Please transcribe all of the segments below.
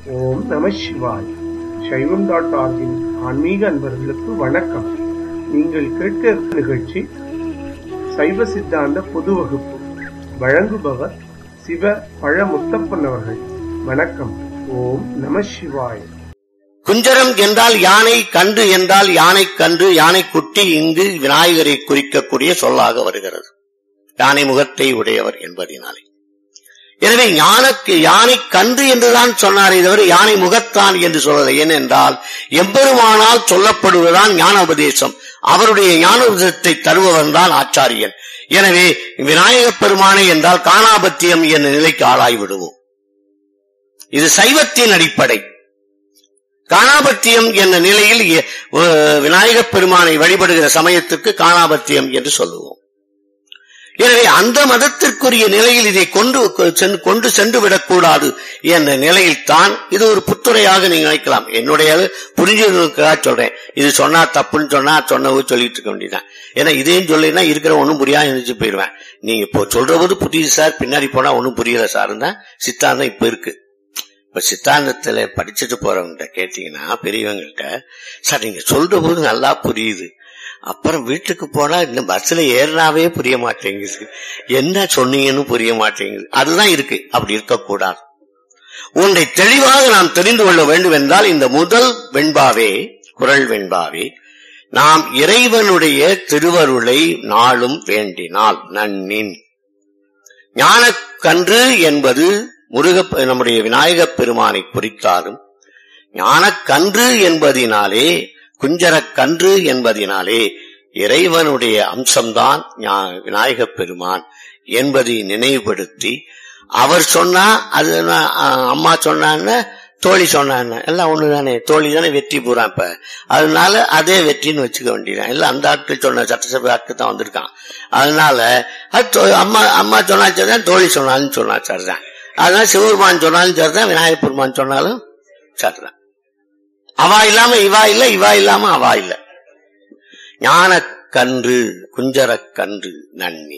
ஓம் நம சிவாய் சைவம் டாட் ஆர்கின் ஆன்மீக அன்பர்களுக்கு வணக்கம் நீங்கள் கேட்க இருக்கும் நிகழ்ச்சி சைவ சித்தாந்த பொது வகுப்பு வழங்குபவர் சிவ பழ முத்தப்பன் அவர்கள் வணக்கம் ஓம் நம சிவாய் குஞ்சரம் என்றால் யானை கன்று என்றால் யானை கன்று யானை குட்டி இங்கு விநாயகரை குறிக்கக்கூடிய சொல்லாக வருகிறது யானை முகத்தை உடையவர் என்பதினாலே எனவே ஞானக்கு யானை கன்று என்றுதான் சொன்னாரே தவிர யானை முகத்தான் என்று சொல்லலை ஏனென்றால் எம்பெருமானால் சொல்லப்படுவதுதான் ஞான உபதேசம் அவருடைய ஞான உபதேசத்தை தருபவன் தான் ஆச்சாரியன் எனவே விநாயகப் பெருமானை என்றால் காணாபத்தியம் என்ற நிலைக்கு ஆளாய் விடுவோம் இது சைவத்தின் அடிப்படை காணாபத்தியம் என்ற நிலையில் எ- அஹ் விநாயகப் பெருமானை வழிபடுகிற சமயத்திற்கு காணாபத்தியம் என்று சொல்லுவோம் எனவே அந்த மதத்திற்குரிய நிலையில் இதை கொண்டு சென்று- கொண்டு சென்று விடக்கூடாது என்ற நிலையில் தான் இது ஒரு புத்துரையாக நீங்க நினைக்கலாம் என்னுடைய புரிஞ்சுக்காக சொல்றேன் இது சொன்னா தப்புன்னு சொன்னா சொன்னவு சொல்லிட்டு இருக்க வேண்டியதான் ஏன்னா இதையும் சொல்லினா இருக்கிற ஒண்ணும் புரியாது நினைச்சு போயிடுவேன் நீங்க இப்போ சொல்ற போது புரியுது சார் பின்னாடி போனா ஒண்ணும் புரியல சார் தான் சித்தாந்தம் இப்ப இருக்கு இப்ப சித்தாந்தத்துல படிச்சுட்டு போறவங்க கேட்டீங்கன்னா பெரியவங்கள்ட்ட சார் நீங்க சொல்ற போது நல்லா புரியுது அப்புறம் வீட்டுக்கு போனா இந்த பஸ்ல ஏறினாவே புரிய மாட்டேங்குது என்ன சொன்னீங்கன்னு புரிய மாட்டேங்குது அதுதான் இருக்கு அப்படி இருக்கக்கூடாது ஒன்றை தெளிவாக நாம் தெரிந்து கொள்ள வேண்டும் என்றால் இந்த முதல் வெண்பாவே குரல் வெண்பாவே நாம் இறைவனுடைய திருவருளை நாளும் வேண்டினால் நன்னின் ஞானக்கன்று என்பது முருக நம்முடைய விநாயகப் பெருமானை குறித்தாலும் ஞானக்கன்று என்பதினாலே குஞ்சரக்கன்று என்பதினாலே இறைவனுடைய அம்சம்தான் ஞா- விநாயகப் பெருமான் என்பதை நினைவுபடுத்தி அவர் சொன்னா அது நான், ஆ, அம்மா சொன்னான்னு தோழி சொன்னான்னு எல்லாம் ஒண்ணுதானே தோழி தானே வெற்றி பூரா இப்ப அதனால அதே வெற்றின்னு வச்சுக்க வேண்டியதான் இல்ல அந்த ஆட்கள் சொன்ன சட்டசபை ஆட்கள் தான் வந்திருக்கான் அதனால அது தோ- அம்மா அம்மா சொன்னா சரிதான் தோழி சொன்னாலும் சொன்னா சரிதான் அதனால சிவபெருமான் சொன்னாலும் சரிதான் விநாயகப் பெருமான் சொன்னாலும் சரிதான் அவா இல்லாம இவா இல்ல இவா இல்லாம அவா இல்ல ஞானக்கன்று குஞ்சரக்கன்று நன்னி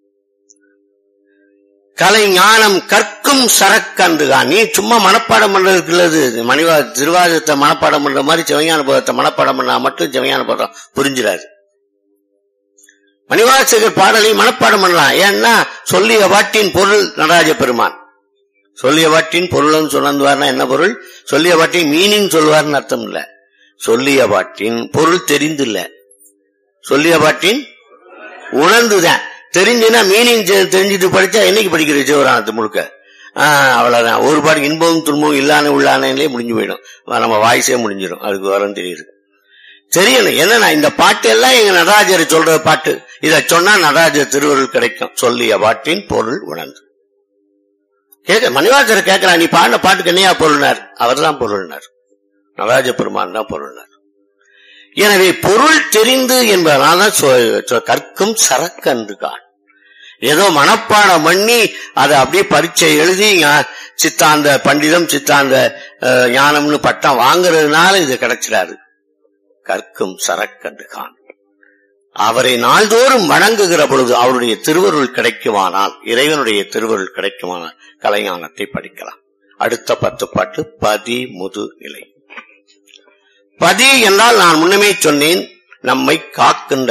கலை ஞானம் கற்கும் சரக்கன்றுதான் நீ சும்மா மனப்பாடம் பண்றதுக்கு இல்லது மணிவா திருவாதத்தை மனப்பாடம் பண்ற மாதிரி சிவஞான பதத்தை மனப்பாடம் பண்ணா மட்டும் சிவஞான பதம் புரிஞ்சிடாது மணிவாசகர் பாடலை மனப்பாடம் பண்ணலாம் ஏன்னா சொல்லிய வாட்டின் பொருள் நடராஜ பெருமான் சொல்லிய வாட்டின் பொருள்னு சொன்னார்னா என்ன பொருள் சொல்லிய வாட்டின் மீனிங் சொல்வார்னு அர்த்தம் இல்ல சொல்லிய வாட்டின் பொருள் தெரிந்து இல்ல சொல்லிய பாட்டின் உணர்ந்துதான் தெரிஞ்சுன்னா மீனிங் தெரிஞ்சுட்டு படிச்சா என்னைக்கு படிக்கிறது சிவராணத்து முழுக்க ஆஹ் அவ்வளவுதான் ஒரு பாட்டு இன்பமும் துன்பமும் இல்லான உள்ளானே முடிஞ்சு போயிடும் நம்ம வாய்ஸே முடிஞ்சிடும் அதுக்கு வரம் தெரியுது தெரியணும் என்னன்னா இந்த பாட்டு எல்லாம் எங்க நடராஜர் சொல்ற பாட்டு இத சொன்னா நடராஜர் திருவருள் கிடைக்கும் சொல்லிய பாட்டின் பொருள் உணர்ந்து கேட்க மணிவாசர் கேட்கலாம் நீ பாடின பாட்டுக்கு என்னையா பொருள்னார் அவர் தான் பொருள்னார் நடராஜ பெருமான் தான் பொருள்னார் எனவே பொருள் தெரிந்து என்பதனால சொ- சொ- கற்கும் சரக்கன்று கான் ஏதோ மனப்பாடம் பண்ணி அதை அப்படியே பரீட்சை எழுதி ஞா- சித்தாந்த பண்டிதம் சித்தாந்த அஹ், ஞானம்னு பட்டம் வாங்குறதுனால இது கிடைச்சிடாது கற்கும் சரக்கன்று கான் அவரை நாள்தோறும் வணங்குகிற பொழுது அவருடைய திருவருள் கிடைக்குமானால் இறைவனுடைய திருவருள் கிடைக்குமானால் கலைஞானத்தை படிக்கலாம் அடுத்த பத்து பாட்டு பதி முது நிலை பதி என்றால் நான் முன்னமே சொன்னேன் நம்மை காக்கின்ற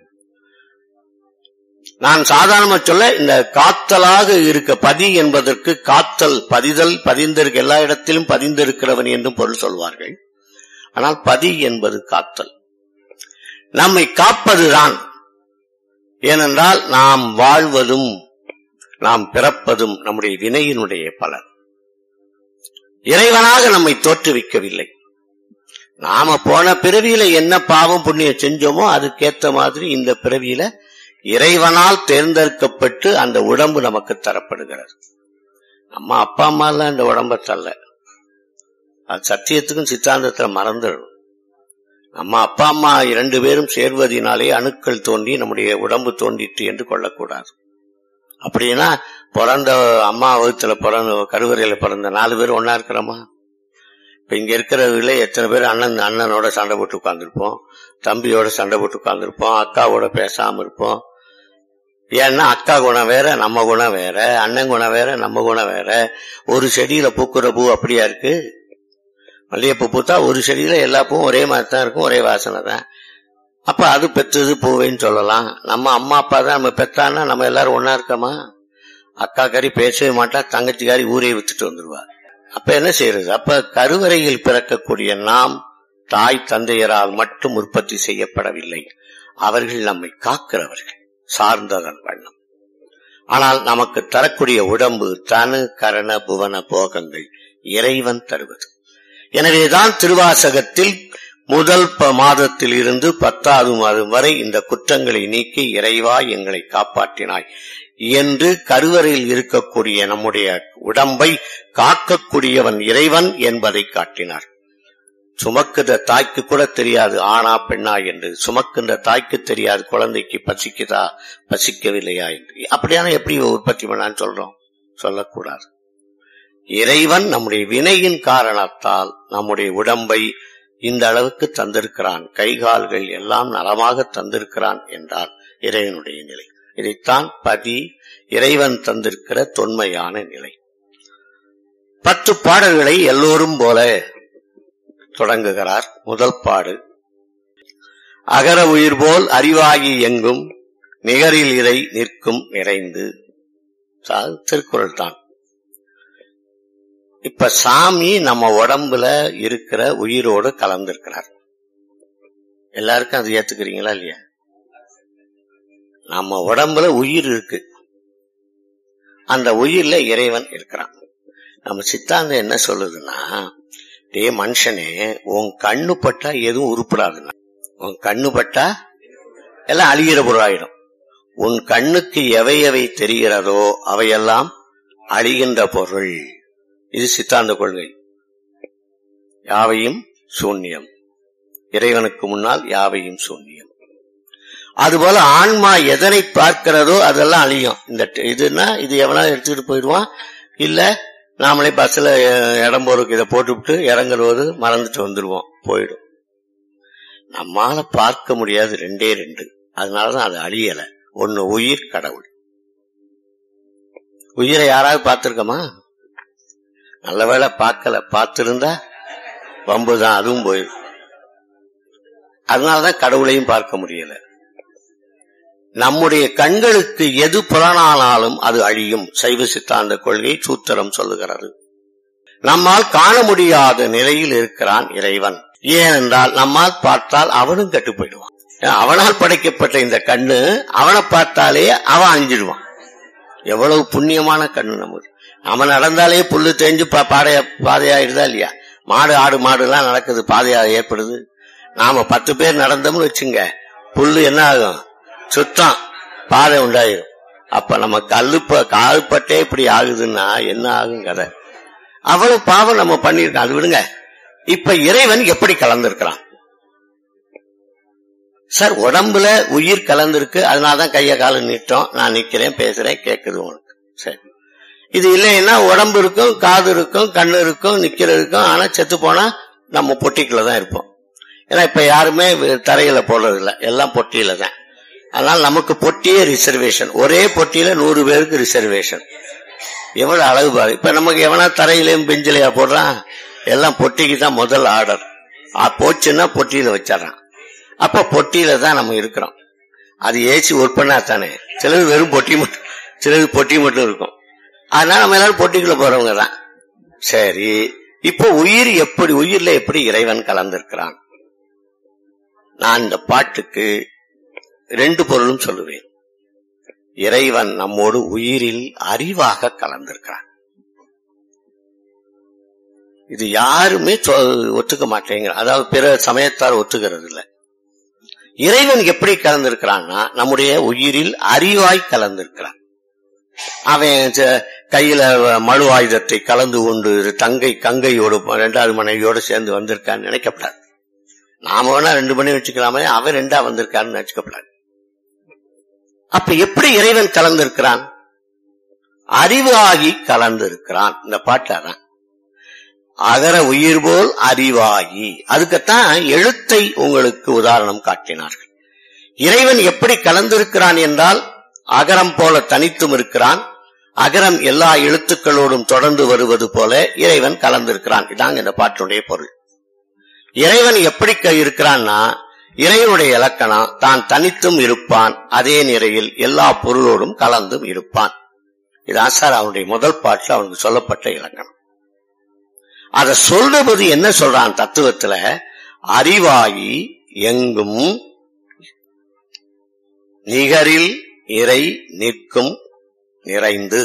நான் சாதாரணமா சொல்ல இந்த காத்தலாக இருக்க பதி என்பதற்கு காத்தல் பதிதல் பதிந்திருக்க எல்லா இடத்திலும் பதிந்திருக்கிறவன் என்றும் பொருள் சொல்வார்கள் ஆனால் பதி என்பது காத்தல் நம்மை காப்பதுதான் ஏனென்றால் நாம் வாழ்வதும் நாம் பிறப்பதும் நம்முடைய வினையினுடைய பலன் இறைவனாக நம்மை தோற்றுவிக்கவில்லை நாம போன பிறவியில என்ன பாவம் புண்ணியம் செஞ்சோமோ அதுக்கேத்த மாதிரி இந்த பிறவியில இறைவனால் தேர்ந்தெடுக்கப்பட்டு அந்த உடம்பு நமக்கு தரப்படுகிறது நம்ம அப்பா அம்மா எல்லாம் இந்த உடம்ப தரல அது சத்தியத்துக்கும் சித்தாந்தத்துல மறந்துடும் நம்ம அப்பா அம்மா இரண்டு பேரும் சேர்வதினாலே அணுக்கள் தோன்றி நம்முடைய உடம்பு தோன்றிட்டு என்று கொள்ளக்கூடாது அப்படின்னா பிறந்த அம்மா வகுத்துல பிறந்த கருவறையில பிறந்த நாலு பேர் ஒன்னா இருக்கிறோமா இப்ப இங்க இருக்கிறவங்களே எத்தனை பேர் அண்ணன் அண்ணனோட சண்டை போட்டு உட்கார்ந்துருப்போம் தம்பியோட சண்டை போட்டு உட்கார்ந்துருப்போம் அக்காவோட பேசாம இருப்போம் ஏன்னா அக்கா குணம் வேற நம்ம குணம் வேற அண்ணன் குணம் வேற நம்ம குணம் வேற ஒரு செடியில பூக்குற பூ அப்படியா இருக்கு மல்லிகைப்பூ பூத்தா ஒரு செடியில எல்லா பூவும் ஒரே மாதிரி தான் இருக்கும் ஒரே வாசனை தான் அப்ப அது பெற்றது பூவைன்னு சொல்லலாம் நம்ம அம்மா அப்பா தான் நம்ம பெத்தான்னா நம்ம எல்லாரும் ஒன்னா இருக்கோமா அக்கா காரி பேசவே மாட்டா தங்கச்சிக்காரி ஊரே வித்துட்டு வந்துருவா அப்ப என்ன செய்யறது அப்ப கருவறையில் பிறக்கக்கூடிய நாம் தாய் தந்தையரால் மட்டும் உற்பத்தி செய்யப்படவில்லை அவர்கள் நம்மை காக்கிறவர்கள் சார்ந்ததன் வண்ணம் ஆனால் நமக்கு தரக்கூடிய உடம்பு தனு கரண புவன போகங்கள் இறைவன் தருவது எனவேதான் திருவாசகத்தில் முதல் ப- மாதத்தில் இருந்து பத்தாவது மாதம் வரை இந்த குற்றங்களை நீக்கி இறைவா எங்களை காப்பாற்றினாய் என்று கருவறையில் இருக்கக்கூடிய நம்முடைய உடம்பை காக்கக்கூடியவன் இறைவன் என்பதை காட்டினார் சுமக்குத தாய்க்கு கூட தெரியாது ஆணா பெண்ணா என்று சுமக்கின்ற தாய்க்கு தெரியாது குழந்தைக்கு பசிக்குதா பசிக்கவில்லையா என்று அப்படியான எப்படி உற்பத்தி பண்ணான்னு சொல்றோம் சொல்லக்கூடாது இறைவன் நம்முடைய வினையின் காரணத்தால் நம்முடைய உடம்பை இந்த அளவுக்கு தந்திருக்கிறான் கைகால்கள் எல்லாம் நலமாக தந்திருக்கிறான் என்றால் இறைவனுடைய நிலை இதைத்தான் பதி இறைவன் தந்திருக்கிற தொன்மையான நிலை பத்து பாடல்களை எல்லோரும் போல தொடங்குகிறார் முதல் பாடு அகர உயிர் போல் அறிவாகி எங்கும் நிகரில் இறை நிற்கும் நிறைந்து சா- திருக்குறள் தான் இப்ப சாமி நம்ம உடம்புல இருக்கிற உயிரோடு கலந்திருக்கிறார் எல்லாருக்கும் அது ஏத்துக்கிறீங்களா இல்லையா நம்ம உடம்புல உயிர் இருக்கு அந்த உயிர்ல இறைவன் இருக்கிறான் நம்ம சித்தாந்தம் என்ன சொல்லுதுன்னா டே மனுஷனே உன் கண்ணு பட்டா எதுவும் உருப்படாதுன்னா உன் கண்ணு பட்டா எல்லாம் அழிகிற பொருளாயிடும் உன் கண்ணுக்கு எவை எவை தெரிகிறதோ அவையெல்லாம் அழிகின்ற பொருள் இது சித்தாந்த கொள்கை யாவையும் சூன்யம் இறைவனுக்கு முன்னால் யாவையும் சூன்யம் அதுபோல ஆன்மா எதனை பார்க்கிறதோ அதெல்லாம் அழியும் இந்த ட- இதுன்னா இது எவனா எடுத்துக்கிட்டு போயிடுவான் இல்ல நாமளே பஸ்ல அஹ், இடம் போறதுக்கு இதை போட்டுவிட்டு இறங்குறது மறந்துட்டு வந்துருவோம் போயிடும் நம்மால பார்க்க முடியாது ரெண்டே ரெண்டு அதனாலதான் அது அழியல ஒன்னு உயிர் கடவுள் உயிரை யாராவது பார்த்திருக்கோமா நல்ல வேளை பார்க்கல பார்த்திருந்தா வம்புதான் அதுவும் போயிடும் அதனாலதான் கடவுளையும் பார்க்க முடியல நம்முடைய கண்களுக்கு எது புலனானாலும் அது அழியும் சைவ சித்தாந்த கொள்கை சூத்திரம் சொல்லுகிறது நம்மால் காண முடியாத நிலையில் இருக்கிறான் இறைவன் ஏனென்றால் நம்மால் பார்த்தால் அவனும் கெட்டு போயிடுவான் அவனால் படைக்கப்பட்ட இந்த கண்ணு அவனை பார்த்தாலே அவன் அஞ்சிடுவான் எவ்வளவு புண்ணியமான கண்ணு நமக்கு அவன் நடந்தாலே புல்லு தேஞ்சு பா- பாதையா பாதையாயிடுதா இல்லையா மாடு ஆடு மாடு எல்லாம் நடக்குது பாதையா ஏற்படுது நாம பத்து பேர் நடந்தோம்னு வச்சுங்க புல்லு என்ன ஆகும் சுத்தம் பாதை உண்டாயிரும் அப்ப நம்ம கல்லு ப- கால்பட்டே இப்படி ஆகுதுன்னா என்ன ஆகும் கதை அவ்வளவு பாவம் நம்ம பண்ணிருக்கோம் அது விடுங்க இப்ப இறைவன் எப்படி கலந்திருக்கிறான் சார் உடம்புல உயிர் கலந்திருக்கு அதனாலதான் கைய கால நீட்டோம் நான் நிக்கிறேன் பேசுறேன் கேக்குது உனக்கு சரி இது இல்லைன்னா உடம்பு இருக்கும் காது இருக்கும் கண்ணு இருக்கும் நிக்கிறதுக்கும் ஆனா செத்து போனா நம்ம பொட்டிக்குள்ள தான் இருப்போம் ஏன்னா இப்ப யாருமே வே- தரையில போடுறது இல்ல எல்லாம் பொட்டியில தான் அதனால நமக்கு பொட்டியே ரிசர்வேஷன் ஒரே பொட்டியில நூறு பேருக்கு ரிசர்வேஷன் எவ்வளவு அழகு பாரு இப்ப நமக்கு எவனா தரையிலையும் பெஞ்சிலையா போடுறான் எல்லாம் பொட்டிக்கு தான் முதல் ஆர்டர் போச்சுன்னா பொட்டியில வச்சிடறான் அப்ப பொட்டியில தான் நம்ம இருக்கிறோம் அது ஏசி ஒர்க் பண்ணா தானே சிலது வெறும் பொட்டி மட்டும் சிலது பொட்டி மட்டும் இருக்கும் அதனால நம்ம எல்லாரும் பொட்டிக்குள்ள போறவங்க தான் சரி இப்போ உயிர் எப்படி உயிர்ல எப்படி இறைவன் கலந்திருக்கிறான் நான் இந்த பாட்டுக்கு ரெண்டு பொருளும் சொல்லுவேன் இறைவன் நம்மோடு உயிரில் அறிவாக கலந்திருக்கிறான் இது யாருமே சொ- ஒத்துக்க மாட்டேங்கிற அதாவது பிற சமயத்தார் ஒத்துக்கிறது இல்ல இறைவன் எப்படி கலந்திருக்கிறான்னா நம்முடைய உயிரில் அறிவாய் கலந்திருக்கிறான் அவன் ச- கையில மழு ஆயுதத்தை கலந்து கொண்டு தங்கை கங்கையோடு ரெண்டாவது மனைவியோடு சேர்ந்து வந்திருக்கான்னு நினைக்கப்படாது நாம வேணா ரெண்டு மணி வச்சுக்கலாமே அவன் ரெண்டா வந்திருக்கான்னு நினைச்சுக்கப்படாது அப்ப எப்படி இறைவன் கலந்திருக்கிறான் அறிவாகி கலந்திருக்கிறான் இந்த பாட்டாதான் அகர உயிர் போல் அறிவாகி அதுக்குத்தான் எழுத்தை உங்களுக்கு உதாரணம் காட்டினார்கள் இறைவன் எப்படி கலந்திருக்கிறான் என்றால் அகரம் போல தனித்தும் இருக்கிறான் அகரம் எல்லா எழுத்துக்களோடும் தொடர்ந்து வருவது போல இறைவன் கலந்திருக்கிறான் இதாங்க இந்த பாட்டுடைய பொருள் இறைவன் எப்படி க- இருக்கிறான்னா இறைவனுடைய இலக்கணம் தான் தனித்தும் இருப்பான் அதே நிலையில் எல்லா பொருளோடும் கலந்தும் இருப்பான் இதான் சார் அவனுடைய முதல் பாட்டுல அவனுக்கு சொல்லப்பட்ட இலக்கணம் அத சொல்றபோது என்ன சொல்றான் தத்துவத்துல அறிவாயி எங்கும் நிகரில் இறை நிற்கும் நிறைந்து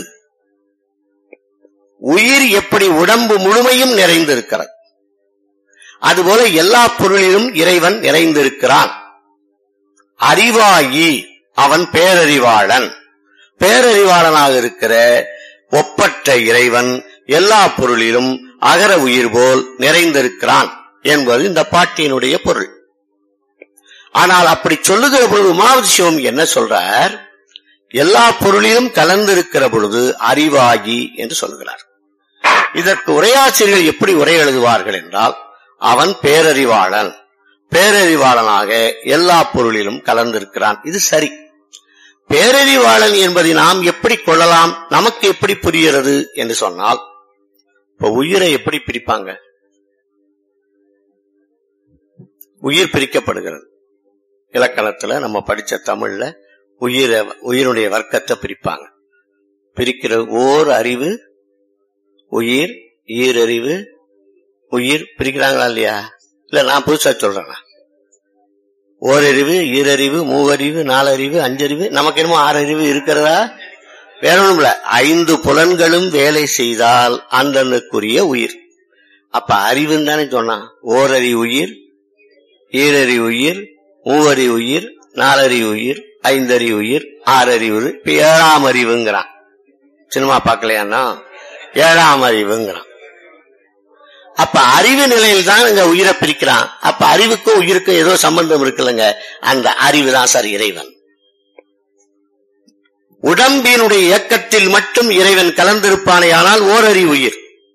உயிர் எப்படி உடம்பு முழுமையும் நிறைந்திருக்கிறது அதுபோல எல்லா பொருளிலும் இறைவன் நிறைந்திருக்கிறான் அறிவாயி அவன் பேரறிவாளன் பேரறிவாளனாக இருக்கிற ஒப்பற்ற இறைவன் எல்லா பொருளிலும் அகர உயிர் போல் நிறைந்திருக்கிறான் என்பது இந்த பாட்டினுடைய பொருள் ஆனால் அப்படி சொல்லுகிற பொழுது உமாவதி சிவம் என்ன சொல்றார் எல்லா பொருளிலும் கலந்திருக்கிற பொழுது அறிவாகி என்று சொல்கிறார் இதற்கு உரையாசிரியர்கள் எப்படி உரை எழுதுவார்கள் என்றால் அவன் பேரறிவாளன் பேரறிவாளனாக எல்லா பொருளிலும் கலந்திருக்கிறான் இது சரி பேரறிவாளன் என்பதை நாம் எப்படி கொள்ளலாம் நமக்கு எப்படி புரிகிறது என்று சொன்னால் இப்ப உயிரை எப்படி பிரிப்பாங்க உயிர் பிரிக்கப்படுகிறது இலக்கணத்துல நம்ம படிச்ச தமிழ்ல உயிரை உயிருடைய வர்க்கத்தை பிரிப்பாங்க பிரிக்கிற ஓர் அறிவு உயிர் ஈரறிவு உயிர் பிரிக்கிறாங்களா இல்லையா இல்ல நான் புதுசா சொல்றேன் ஓரறிவு ஈரறிவு மூவறிவு நாலறிவு அஞ்சறிவு நமக்கு என்னமோ ஆறறிவு இருக்கிறதா வேற ஒண்ணும் இல்ல ஐந்து புலன்களும் வேலை செய்தால் அந்தனுக்குரிய உயிர் அப்ப அறிவுன்னு தானே சொன்னான் ஓரறி உயிர் ஈரறி உயிர் மூவறி உயிர் நாலறி உயிர் ஐந்தறி உயிர் ஆறறி உயிர் இப்ப ஏழாம் அறிவுங்கிறான் சினிமா பார்க்கலையான்னா ஏழாம் அறிவுங்கிறான் அப்ப அறிவு நிலையில் தான் இங்க உயிரை பிரிக்கிறான் அப்ப அறிவுக்கும் உயிருக்கும் ஏதோ சம்பந்தம் இருக்குல்லங்க அந்த அறிவு தான் சார் இறைவன் உடம்பினுடைய இயக்கத்தில் மட்டும் இறைவன் கலந்திருப்பானேயானால் ஓரறி உயிர்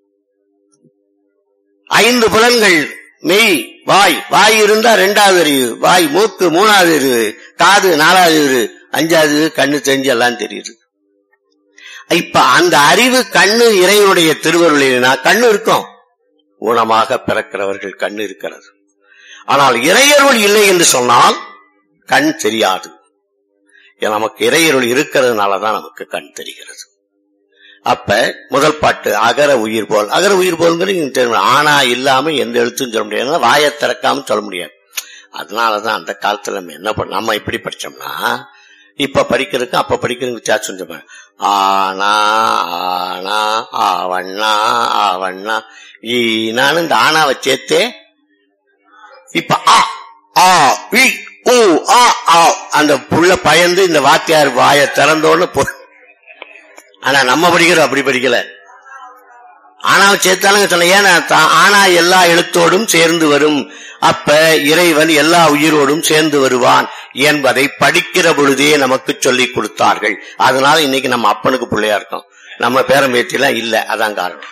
ஐந்து புலன்கள் மெய் வாய் வாய் இருந்தா ரெண்டாவது அறிவு வாய் மூக்கு மூணாவது அறிவு காது நாலாவது அறிவு அஞ்சாவது அறிவு, கண்ணு தெரிஞ்சு எல்லாம் தெரியுது இப்ப அந்த அறிவு கண்ணு இறைவனுடைய திருவருளினா கண்ணு இருக்கும் ஊனமாக பிறக்கிறவர்கள் கண் இருக்கிறது ஆனால் இறையருள் இல்லை என்று சொன்னால் கண் தெரியாது ஏன் நமக்கு இறையருள் இருக்கிறதுனாலதான் நமக்கு கண் தெரிகிறது அப்ப முதல் பாட்டு அகர உயிர் போல் அகர உயிர் போல்ங்கிறது இங்க தெரியும் ஆனா இல்லாம எந்த எழுத்தும் சொல்ல முடியாது வாயை திறக்காம சொல்ல முடியாது அதனாலதான் அந்த காலத்துல நம்ம என்ன பண்ண நம்ம இப்படி படிச்சோம்னா இப்ப படிக்கிறதுக்கு அப்ப படிக்கிறதுக்கு வித்தியாசம் சொல்லுவேன் ஆனா ஆனா ஆவண்ணா ஆவண்ணா ஈனான்னு இந்த ஆனாவை சேர்த்தே இப்ப ஆ ஆ வி ஊ ஆ ஆ அந்த புள்ள பயந்து இந்த வாத்தியார் வாயை திறந்தோன்னு போ ஆனா நம்ம படிக்கிறோம் அப்படி படிக்கல ஆனாவை சேர்த்தாலும் சொல்ல ஏன்னா தா- ஆனா எல்லா எழுத்தோடும் சேர்ந்து வரும் அப்ப இறைவன் எல்லா உயிரோடும் சேர்ந்து வருவான் என்பதை படிக்கிற பொழுதே நமக்கு சொல்லிக் கொடுத்தார்கள் அதனால இன்னைக்கு நம்ம அப்பனுக்கு பிள்ளையா இருக்கோம் நம்ம பேரம்பேத்திலாம் இல்ல அதான் காரணம்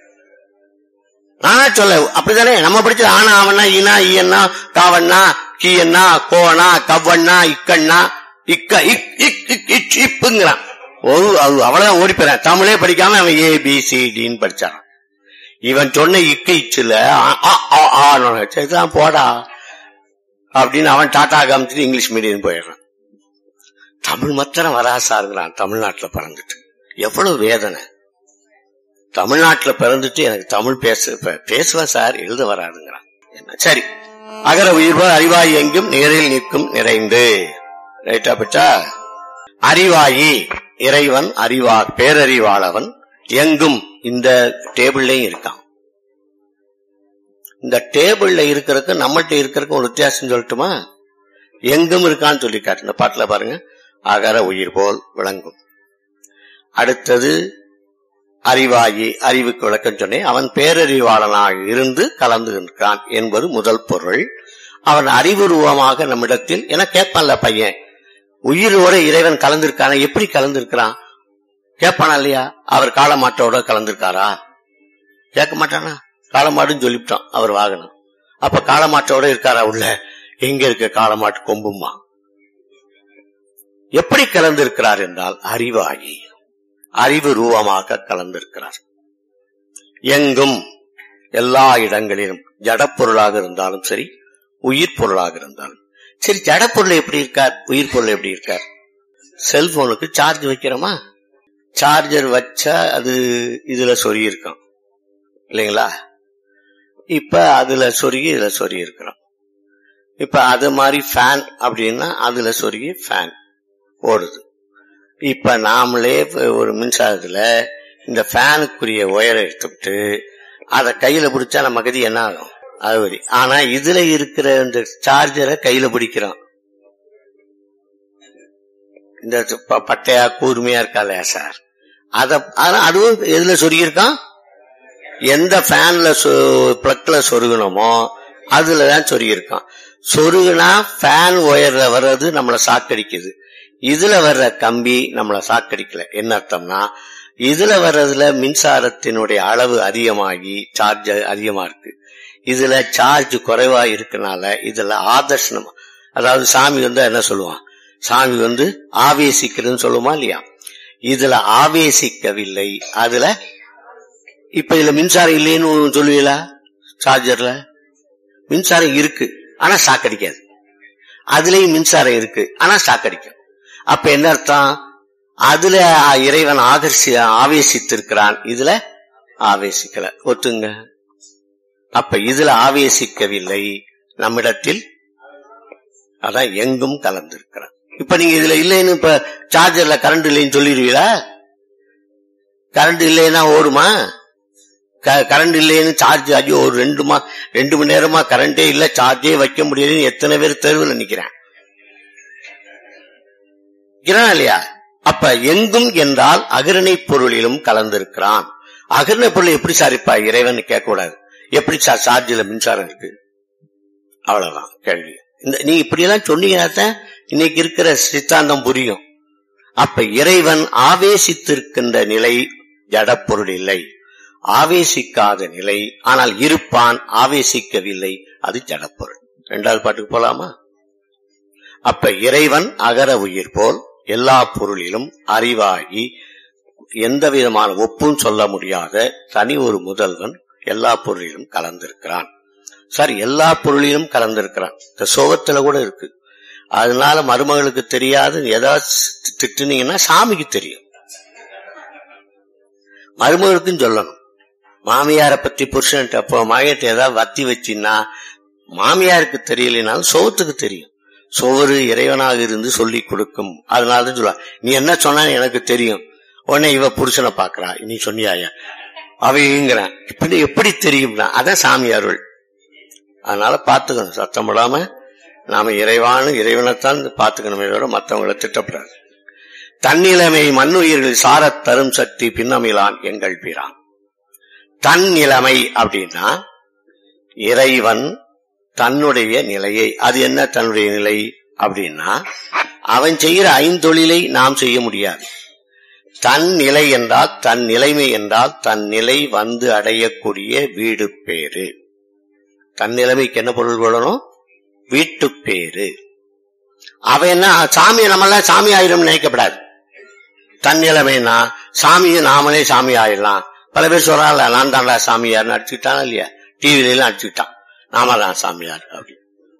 நானா சொல்ல அப்படித்தானே நம்ம படிச்சது ஆனா அவனா ஈனா ஈயண்ணா காவண்ணா கீயண்ணா கோவண்ணா கவ்வண்ணா இக்கண்ணா இக்க இக் இக் இக் இச் இப்புங்கிறான் ஒரு அது அவ்வளவுதான் ஓடி போறான் தமிழே படிக்காம அவன் ஏ பி சி டின்னு படிச்சான் இவன் சொன்ன இக்கு இச்சுல ஆ, ஆ, ஆ, ஆன்னு சரிதான் போடா அப்படின்னு அவன் டாடா காமிச்சிட்டு இங்கிலீஷ் மீடியம் போயிடுறான் தமிழ் மாத்திரம் வராசாருங்கிறான் தமிழ்நாட்டுல பிறந்துட்டு எவ்வளவு வேதனை தமிழ்நாட்டுல பிறந்துட்டு எனக்கு தமிழ் பேச ப- பேசுவேன் சார் எழுத வராதுங்கிறான் என்ன சரி அகர உயிர்வாய் அறிவாய் எங்கும் நேரில் நிற்கும் நிறைந்து ரைட்டா பச்சா அறிவாயி இறைவன் அறிவா பேரறிவாளவன் எங்கும் இந்த டேபிள்லயும் இருக்கான் இந்த டேபிள்ல இருக்கிறதுக்கு நம்மள்ட்ட இருக்கிறதுக்கு ஒரு வித்தியாசம் சொல்லட்டுமா எங்கும் இருக்கான்னு சொல்லி காட்டு இந்த பாட்டுல பாருங்க அகர உயிர் போல் விளங்கும் அடுத்தது அறிவாயி அறிவுக்கு விளக்கம் சொன்னேன் அவன் பேரறிவாளனாக இருந்து கலந்து இருக்கிறான் என்பது முதல் பொருள் அவன் அறிவுருவமாக நம்மிடத்தில் என கேட்பான்ல பையன் உயிரோட இறைவன் கலந்திருக்கான எப்படி கலந்திருக்கிறான் கேட்பானா இல்லையா அவர் காலமாட்டோட கலந்திருக்காரா கேட்க மாட்டானா காலமாடுன்னு சொல்லிவிட்டான் அவர் வாகனம் அப்ப காலமாட்டோட இருக்காரா உள்ள எங்க இருக்க காலமாட்டு கொம்புமா எப்படி கலந்திருக்கிறார் என்றால் அறிவாகி அறிவு ரூபமாக கலந்திருக்கிறார் எங்கும் எல்லா இடங்களிலும் ஜடப்பொருளாக இருந்தாலும் சரி உயிர் பொருளாக இருந்தாலும் சரி ஜடப்பொருள் எப்படி இருக்கார் உயிர் பொருள் எப்படி இருக்கார் செல்போனுக்கு சார்ஜ் வைக்கிறோமா சார்ஜர் வச்சா அது இதுல சொருகி இருக்கும் இல்லைங்களா இப்ப அதுல சொருகி இதுல சொருகி இருக்கிறோம் இப்ப அது மாதிரி ஃபேன் அப்படின்னா அதுல சொருகி ஃபேன் ஓடுது இப்ப நாமளே இப்ப ஒரு மின்சாரத்துல இந்த ஃபேனுக்குரிய ஒயரை எடுத்துட்டு அதை கையில பிடிச்சா நம்ம கதி என்ன ஆகும் அது வரி ஆனா இதுல இருக்கிற இந்த சார்ஜரை கையில பிடிக்கிறோம் இந்த ப- பட்டையா கூர்மையா இருக்கா இல்லையா சார் அத ஆனா அதுவும் எதுல சொருகியிருக்கான் எந்த ஃபேன்ல பிளக்ல சொருகணுமோ அதுலதான் சொருகியிருக்கான் சொருகுனா ஃபேன் ஒயர்ல வர்றது நம்மள சாக்கடிக்குது இதுல வர்ற கம்பி நம்மள சாக்கடிக்கல என்ன அர்த்தம்னா இதுல வர்றதுல மின்சாரத்தினுடைய அளவு அதிகமாகி சார்ஜ் அதிகமா இருக்கு இதுல சார்ஜ் குறைவா இருக்கனால இதுல ஆதர்ஷனம் அதாவது சாமி வந்து என்ன சொல்லுவான் சாமி வந்து ஆவேசிக்கிறதுன்னு சொல்லுமா இல்லையா இதுல ஆவேசிக்கவில்லை அதுல இப்ப இதுல மின்சாரம் இல்லைன்னு சொல்லுவீங்களா சார்ஜர்ல மின்சாரம் இருக்கு ஆனா சாக்கடிக்காது அதுலயும் மின்சாரம் இருக்கு ஆனா சாக்கடிக்கும் அப்ப என்ன அர்த்தம் அதுல இறைவன் ஆகர்ஷி ஆவேசித்திருக்கிறான் இதுல ஆவேசிக்கல ஒத்துங்க அப்ப இதுல ஆவேசிக்கவில்லை நம்மிடத்தில் அதான் எங்கும் கலந்திருக்கிறான் இப்ப நீங்க இதுல இல்லைன்னு இப்ப சார்ஜர்ல கரண்ட் இல்லைன்னு சொல்லிடுவீங்களா கரண்ட் இல்லைன்னா ஓடுமா கரண்ட் இல்லைன்னு சார்ஜ் ஐயோ ஒரு ரெண்டு மா ரெண்டு மணி நேரமா கரண்டே இல்ல சார்ஜே வைக்க முடியலன்னு எத்தனை பேர் தெருவில் நிக்கிறேன் நிக்கிறானா இல்லையா அப்ப எங்கும் என்றால் அகரணை பொருளிலும் கலந்திருக்கிறான் அகரணை பொருள் எப்படி சார் இப்ப இறைவன் கேட்க கூடாது எப்படி சார் சார்ஜில் மின்சாரம் இருக்கு அவ்வளவுதான் கேள்வி இந்த நீ இப்படி எல்லாம் சொன்னீங்கன்னா தான் இன்னைக்கு இருக்கிற சித்தாந்தம் புரியும் அப்ப இறைவன் ஆவேசித்திருக்கின்ற நிலை ஜடப்பொருள் இல்லை ஆவேசிக்காத நிலை ஆனால் இருப்பான் ஆவேசிக்கவில்லை அது ஜடப்பொருள் இரண்டாவது பாட்டுக்கு போலாமா அப்ப இறைவன் அகர உயிர் போல் எல்லா பொருளிலும் அறிவாகி எந்த விதமான ஒப்பும் சொல்ல முடியாத தனி ஒரு முதல்வன் எல்லா பொருளிலும் கலந்திருக்கிறான் சார் எல்லா பொருளிலும் கலந்திருக்கிறான் இந்த சோகத்துல கூட இருக்கு அதனால மருமகளுக்கு தெரியாது ஏதாவது திட்டுனீங்கன்னா சாமிக்கு தெரியும் மருமகளுக்கும் சொல்லணும் மாமியார பத்தி புருஷன் அப்போ மகட்டு ஏதாவது வத்தி வச்சின்னா மாமியாருக்கு தெரியலனாலும் சோத்துக்கு தெரியும் சோறு இறைவனாக இருந்து சொல்லி கொடுக்கும் அதனாலதான் சொல்லுவா நீ என்ன சொன்னா எனக்கு தெரியும் உடனே இவ புருஷனை பாக்குறா நீ சொன்னியாயா அவைங்கிறான் இப்படி எப்படி தெரியும்னா அதான் சாமி அருள் அதனால பாத்துக்கணும் சத்தம் விடாம நாம இறைவான இறைவனைத்தான் பாத்துக்கணுமே தவிர மற்றவங்களை திட்டப்படாது தன்னிலைமை மண்ணுயிர்கள் சாரத் தரும் சக்தி பின்னமிலான் எங்கள் பிரான் தன் நிலைமை அப்படின்னா இறைவன் தன்னுடைய நிலையை அது என்ன தன்னுடைய நிலை அப்படின்னா அவன் செய்கிற ஐந்தொழிலை நாம் செய்ய முடியாது தன் நிலை என்றால் தன் நிலைமை என்றால் தன் நிலை வந்து அடையக்கூடிய வீடு பேரு தன் நிலைமைக்கு என்ன பொருள் கொள்ளணும் வீட்டு பேரு அவன் என்ன சாமி நம்மளாம் சாமி ஆயிரும் நினைக்கப்படாது தன் நிலைமைனா சாமியை நாமளே சாமி ஆயிடலாம் பல பேர் சொல்றாங்கல்ல நான் தாண்டா சாமியார் அடிச்சுக்கிட்டான் இல்லையா டிவில எல்லாம் அடிச்சுக்கிட்டான் நாம தான் சாமியார் அப்படி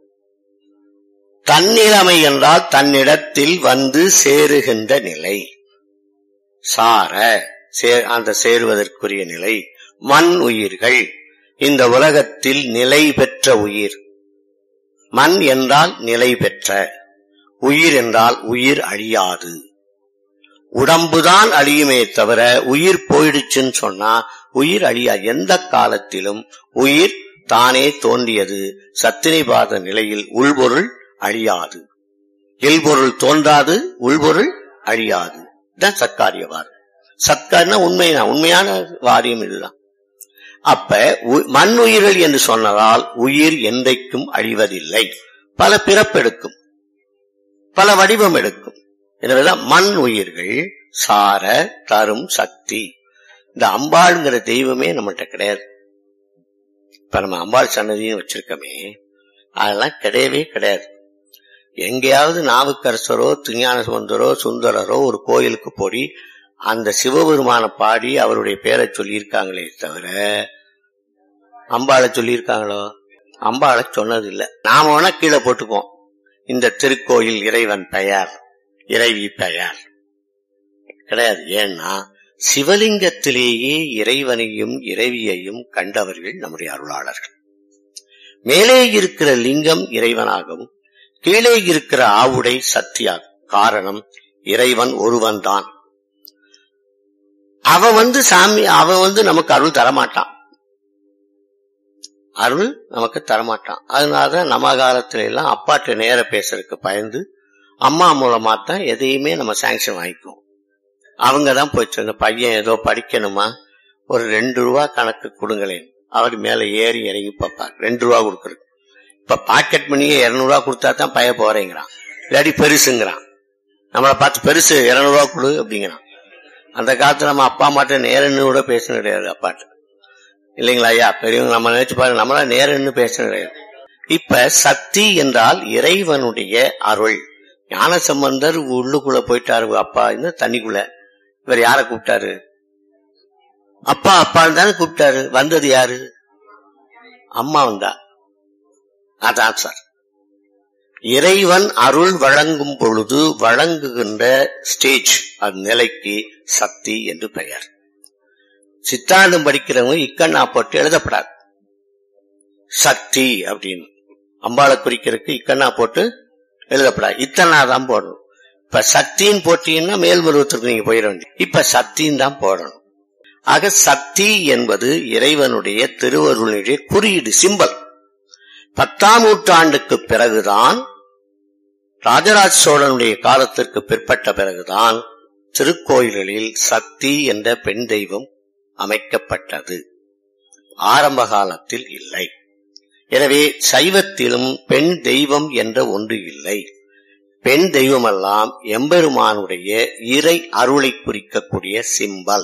தன்னிலைமை என்றால் தன்னிடத்தில் வந்து சேருகின்ற நிலை சார சே- அந்த சேருவதற்குரிய நிலை மண் உயிர்கள் இந்த உலகத்தில் நிலை பெற்ற உயிர் மண் என்றால் நிலை பெற்ற உயிர் என்றால் உயிர் அழியாது உடம்புதான் அழியுமே தவிர உயிர் போயிடுச்சுன்னு சொன்னா உயிர் அழியாது எந்த காலத்திலும் உயிர் தானே தோன்றியது சத்தினிபாத நிலையில் உள்பொருள் அழியாது இல்பொருள் தோன்றாது உள்பொருள் அழியாது இதான் சத்காரியவாதம் சத்காரினா உண்மைதான் உண்மையான வாரியம் இதுதான் அப்ப உ- மண் உயிர்கள் என்று சொன்னதால் உயிர் என்றைக்கும் அழிவதில்லை பல பிறப்பெடுக்கும் பல வடிவம் எடுக்கும் எனவேதான் மண் உயிர்கள் சார தரும் சக்தி இந்த அம்பாளுங்கிற தெய்வமே நம்மகிட்ட கிடையாது இப்ப நம்ம அம்பாள் சன்னதியும் வச்சிருக்கோமே அதெல்லாம் கிடையவே கிடையாது எங்கேயாவது நாவுக்கரசரோ திருஞான சுந்தரோ சுந்தரரோ ஒரு கோயிலுக்கு போய் அந்த சிவபெருமான பாடி அவருடைய பேரை சொல்லியிருக்காங்களே தவிர அம்பாளை சொல்லியிருக்காங்களோ அம்பாளை சொன்னது இல்ல நாம வேணா கீழே போட்டுக்குவோம் இந்த திருக்கோயில் இறைவன் பெயர் இறைவி பெயர் கிடையாது ஏன்னா சிவலிங்கத்திலேயே இறைவனையும் இறைவியையும் கண்டவர்கள் நம்முடைய அருளாளர்கள் மேலே இருக்கிற லிங்கம் இறைவனாகவும் கீழே இருக்கிற ஆவுடை சத்தியாகும் காரணம் இறைவன் ஒருவன் தான் அவன் வந்து சாமி அவன் வந்து நமக்கு அருள் தரமாட்டான் அருள் நமக்கு தரமாட்டான் அதனாலதான் நம்ம காலத்துல எல்லாம் அப்பாட்ட நேர பேசுறதுக்கு பயந்து அம்மா மூலமா தான் எதையுமே நம்ம சாங்ஷன் வாங்கிக்குவோம் அவங்க தான் போயிட்டு இந்த பையன் ஏதோ படிக்கணுமா ஒரு ரெண்டு ரூபா கணக்கு கொடுங்களேன் அவர் மேல ஏறி இறங்கி பார்ப்பார் ரெண்டு ரூபா கொடுக்கறது இப்ப பாக்கெட் மணியே இருநூறு ரூபா கொடுத்தா தான் பைய போறேங்கிறான் இல்லாடி பெருசுங்கிறான் நம்மளை பார்த்து பெருசு இருநூறு ரூபா கொடு அப்படிங்கிறான் அந்த காலத்துல நம்ம அப்பா அம்மாட்ட நேரன்னு கூட பேச கிடையாது அப்பாட்ட இல்லைங்களா ஐயா பெரியவங்க நம்ம நினைச்சு பாருங்க நம்மளா நேரன்னு பேச கிடையாது இப்ப சக்தி என்றால் இறைவனுடைய அருள் ஞான சம்பந்தர் உள்ளுக்குள்ள போயிட்டாரு அப்பா இந்த தண்ணிக்குள்ள இவர் யார கூப்பிட்டாரு அப்பா அப்பா தானே கூப்பிட்டாரு வந்தது யாரு அம்மா வந்தா அதான் சார் இறைவன் அருள் வழங்கும் பொழுது வழங்குகின்ற ஸ்டேஜ் அது நிலைக்கு சக்தி என்று பெயர் சித்தாந்தம் படிக்கிறவங்க இக்கண்ணா போட்டு எழுதப்படாது சக்தி அப்படின்னு அம்பாளை குறிக்கிறதுக்கு இக்கண்ணா போட்டு எழுதப்படாது இத்தனா தான் போடணும் இப்ப சக்தின்னு போட்டீங்கன்னா மேல்மருவத்திற்கு நீங்க போயிட வேண்டிய இப்ப சக்தின்னு தான் போடணும் ஆக சக்தி என்பது இறைவனுடைய திருவருளுடைய குறியீடு சிம்பல் பத்தாம் நூற்றாண்டுக்கு பிறகுதான் ராஜராஜ சோழனுடைய காலத்திற்கு பிற்பட்ட பிறகுதான் திருக்கோயில்களில் சக்தி என்ற பெண் தெய்வம் அமைக்கப்பட்டது ஆரம்ப காலத்தில் இல்லை எனவே சைவத்திலும் பெண் தெய்வம் என்ற ஒன்று இல்லை பெண் தெய்வமெல்லாம் எம்பெருமானுடைய இறை அருளை குறிக்கக்கூடிய சிம்பல்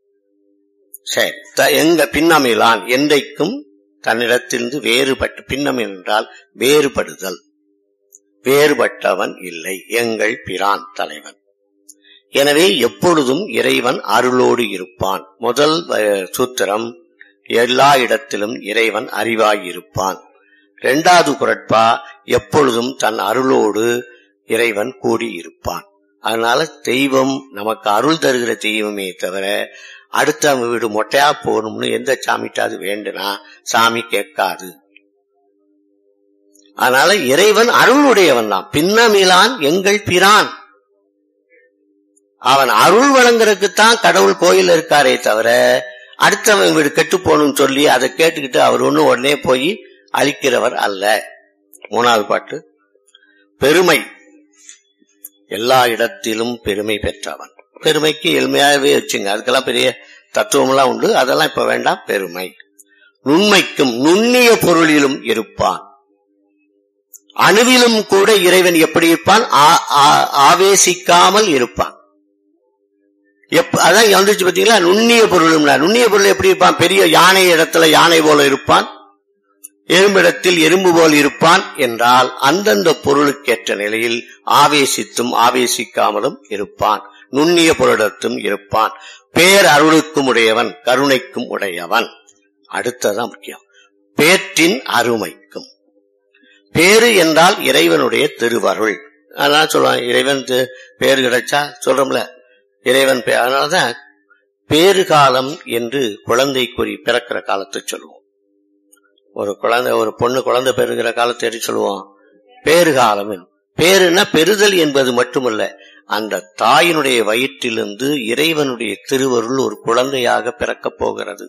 சரி த- எங்க பின்னமிலான் என்றைக்கும் தன்னிடத்திலிருந்து வேறுபட்டு பின்னம் என்றால் வேறுபடுதல் வேறுபட்டவன் இல்லை எங்கள் பிரான் தலைவன் எனவே எப்பொழுதும் இறைவன் அருளோடு இருப்பான் முதல் அஹ், சூத்திரம் எல்லா இடத்திலும் இறைவன் அறிவாயிருப்பான் இரண்டாவது குரட்பா எப்பொழுதும் தன் அருளோடு இறைவன் கூடியிருப்பான் அதனால தெய்வம் நமக்கு அருள் தருகிற தெய்வமே தவிர அடுத்த வீடு மொட்டையா போகணும்னு எந்த சாமிட்டாவது வேண்டுனா சாமி கேட்காது அதனால இறைவன் அருளுடையவன் தான் பின்னமிலான் எங்கள் பிரான் அவன் அருள் வழங்குறதுக்குத்தான் கடவுள் கோயில் இருக்காரே தவிர அடுத்தவன் வீடு கெட்டு போகணும்னு சொல்லி அதை கேட்டுக்கிட்டு அவர் ஒண்ணு உடனே போய் அழிக்கிறவர் அல்ல மூணாவது பாட்டு பெருமை எல்லா இடத்திலும் பெருமை பெற்றவன் பெருமைக்கு எளிமையாகவே வச்சுங்க அதுக்கெல்லாம் பெரிய தத்துவம் எல்லாம் உண்டு அதெல்லாம் இப்ப வேண்டாம் பெருமை நுண்மைக்கும் நுண்ணிய பொருளிலும் இருப்பான் அணுவிலும் கூட இறைவன் எப்படி இருப்பான் ஆ- ஆ- ஆவேசிக்காமல் இருப்பான் எப்ப அதான் இங்க வந்துச்சு பாத்தீங்களா நுண்ணிய பொருளும் நுண்ணிய பொருள் எப்படி இருப்பான் பெரிய யானை இடத்துல யானை போல இருப்பான் எறும்பிடத்தில் எறும்பு போல் இருப்பான் என்றால் அந்தந்த பொருளுக்கேற்ற நிலையில் ஆவேசித்தும் ஆவேசிக்காமலும் இருப்பான் நுண்ணிய பொருளிடத்தும் இருப்பான் பேர் அருளுக்கும் உடையவன் கருணைக்கும் உடையவன் அடுத்ததான் முக்கியம் பேற்றின் அருமைக்கும் பேரு என்றால் இறைவனுடைய திருவருள் அதனால சொல்லுவான் இறைவன் தி- பேரு கிடைச்சா சொல்றோம்ல இறைவன் பே- அதனாலதான் பேறு காலம் என்று குழந்தை குறி பிறக்கிற காலத்தை சொல்லுவோம் ஒரு குழந்தை ஒரு பொண்ணு குழந்தை பெறுகிற காலத்தை எப்படி சொல்லுவோம் பேறு காலம் என்று. பேருன்னா பெறுதல் என்பது மட்டுமல்ல அந்த தாயினுடைய வயிற்றிலிருந்து இறைவனுடைய திருவருள் ஒரு குழந்தையாக பிறக்கப் போகிறது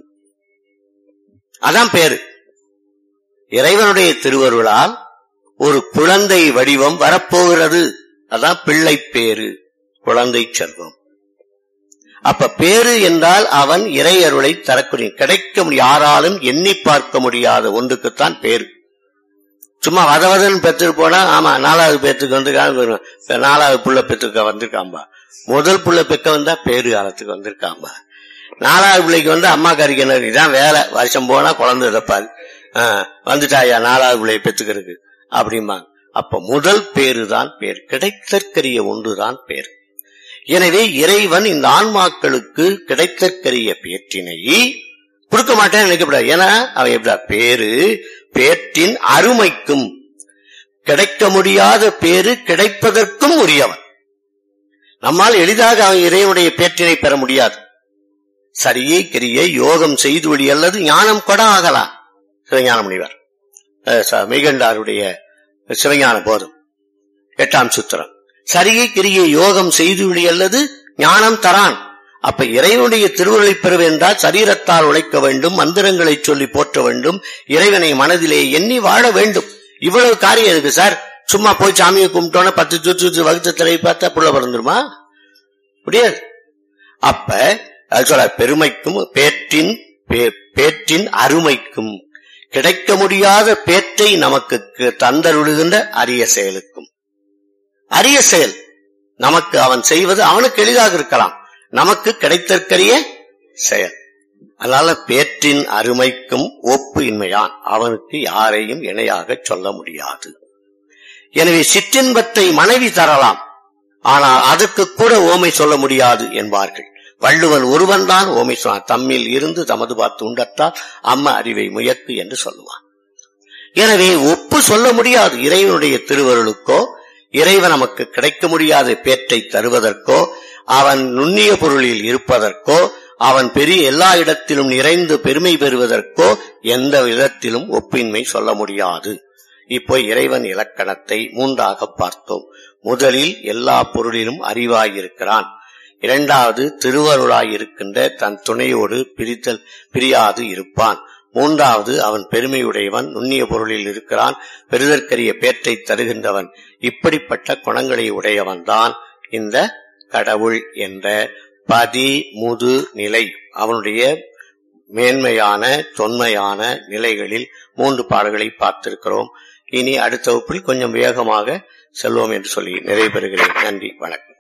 அதான் பேரு இறைவனுடைய திருவருளால் ஒரு குழந்தை வடிவம் வரப்போகிறது அதான் பிள்ளை பேரு குழந்தை செல்வம் அப்ப பேரு என்றால் அவன் இறை அருளை தரக்கூடிய கிடைக்க முடியும் யாராலும் எண்ணி பார்க்க முடியாத ஒன்றுக்குத்தான் பேரு சும்மா வதவதன் பெற்றுட்டு போனா ஆமா நாலாவது பேத்துக்கு வந்து நாலாவது புள்ள பெற்றுக்க வந்திருக்காம்பா முதல் புள்ள பெக்க வந்தா பேரு காலத்துக்கு வந்திருக்காம்பா நாலாவது பிள்ளைக்கு வந்து அம்மா கறிக்கணும் இதான் வேலை வருஷம் போனா குழந்தை தப்பாது வந்துட்டாயா நாலாவது பிள்ளைய பெத்துக்கிறதுக்கு அப்படிம்பாங்க அப்ப முதல் பேரு தான் பேர் கிடைத்தற்கரிய ஒன்றுதான் பேர் எனவே இறைவன் இந்த ஆன்மாக்களுக்கு கிடைத்தற்கரிய பேற்றினை கொடுக்க மாட்டேன்னு நினைக்கப்படாது ஏன்னா அவன் எப்படா பேரு பேற்றின் அருமைக்கும் கிடைக்க முடியாத பேரு கிடைப்பதற்கும் உரியவன் நம்மால் எளிதாக அவன் இறைவனுடைய பேற்றினை பெற முடியாது சரியை கிரியை யோகம் செய்து வழி அல்லது ஞானம் கொட ஆகலாம் சிவஞான முனிவர் அஹ் ச- மெய்கண்டாருடைய சிவஞான போதம் எட்டாம் சுத்திரம் சரியை கிரியை யோகம் செய்து வழி அல்லது ஞானம் தரான் அப்ப இறைவனுடைய திருவுருளை பெற வேண்டால் சரீரத்தால் உழைக்க வேண்டும் மந்திரங்களை சொல்லி போற்ற வேண்டும் இறைவனை மனதிலே எண்ணி வாழ வேண்டும் இவ்வளவு காரியம் இருக்கு சார் சும்மா போய் சாமியை கும்பிட்டோன்னா பத்து சுற்று சுற்று வகுத்த திரையை பார்த்தா புள்ள பிறந்துருமா முடியாது அப்ப அது சொல்ல பெருமைக்கும் பேற்றின் பே- பேற்றின் அருமைக்கும் கிடைக்க முடியாத பேற்றை நமக்கு கு- தந்தருளுகின்ற அரிய செயலுக்கும் அரிய செயல் நமக்கு அவன் செய்வது அவனுக்கு எளிதாக இருக்கலாம் நமக்கு கிடைத்தற்கரிய செயல் அதனால பேற்றின் அருமைக்கும் ஒப்பு இன்மையான் அவனுக்கு யாரையும் இணையாக சொல்ல முடியாது எனவே சிற்றின்பத்தை மனைவி தரலாம் ஆனால் அதற்கு கூட ஓமை சொல்ல முடியாது என்பார்கள் வள்ளுவன் ஒருவன்தான் ஓமை சொன்னான் தம்மில் இருந்து தமது பார்த்து உண்டத்தால் அம்ம அறிவை முயக்கு என்று சொல்லுவான் எனவே ஒப்பு சொல்ல முடியாது இறைவனுடைய திருவருளுக்கோ இறைவன் நமக்கு கிடைக்க முடியாத பேற்றை தருவதற்கோ அவன் நுண்ணிய பொருளில் இருப்பதற்கோ அவன் பெரிய எல்லா இடத்திலும் நிறைந்து பெருமை பெறுவதற்கோ எந்த விதத்திலும் ஒப்பின்மை சொல்ல முடியாது இப்போ இறைவன் இலக்கணத்தை மூன்றாக பார்த்தோம் முதலில் எல்லா பொருளிலும் அறிவாயிருக்கிறான் இரண்டாவது திருவருளாய் இருக்கின்ற தன் துணையோடு பிரித்தல் பிரியாது இருப்பான் மூன்றாவது அவன் பெருமையுடையவன் நுண்ணிய பொருளில் இருக்கிறான் பெருதற்கரிய பேற்றை தருகின்றவன் இப்படிப்பட்ட குணங்களை உடையவன்தான் இந்த கடவுள் என்ற பதி முது நிலை அவனுடைய மேன்மையான தொன்மையான நிலைகளில் மூன்று பாடல்களை பார்த்திருக்கிறோம் இனி அடுத்த வகுப்பில் கொஞ்சம் வேகமாக செல்வோம் என்று சொல்லி நிறைவு பெறுகிறேன் நன்றி வணக்கம்